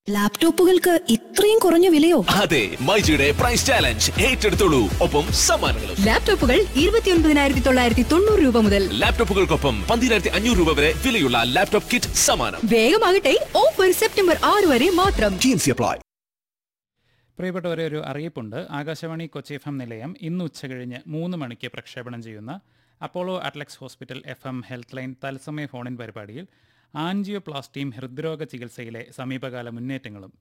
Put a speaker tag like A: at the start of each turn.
A: ലാപ്ടോപ്പുകൾക്ക് ഇത്രയും കുറഞ്ഞ വിലയോ
B: അതെ മൈജിയുടെ പ്രൈസ് ചാലഞ്ച് ഏറ്റെടുത്തോളൂ ഒപ്പം സമ്മാനങ്ങളും
C: ലാപ്ടോപ്പുകൾ ഇരുപത്തിയൊൻപതിനായിരത്തി തൊള്ളായിരത്തി തൊണ്ണൂറ് രൂപ മുതൽ
B: ലാപ്ടോപ്പുകൾക്കൊപ്പം പന്തിരായിരത്തി അഞ്ഞൂറ് രൂപ വരെ വിലയുള്ള ലാപ്ടോപ്പ് കിറ്റ് സമ്മാനം
C: വേഗമാകട്ടെ ഓഫർ സെപ്റ്റംബർ ആറ് വരെ മാത്രം
B: ടിഎൻസി അപ്ലൈ
D: പ്രിയപ്പെട്ടവരെ ഒരു അറിയിപ്പുണ്ട് ആകാശവാണി കൊച്ചി എഫ് എം നിലയം ഇന്ന് ഉച്ചകഴിഞ്ഞ് മൂന്ന് മണിക്ക് പ്രക്ഷേപണം ചെയ്യുന്ന Apollo Adlux hospital F M health line തത്സമയ ഫോണിൻ പരിപാടിയിൽ ആൻജിയോപ്ലാസ്റ്റിയും ഹൃദ്രോഗ ചികിത്സയിലെ സമീപകാല മുന്നേറ്റങ്ങളും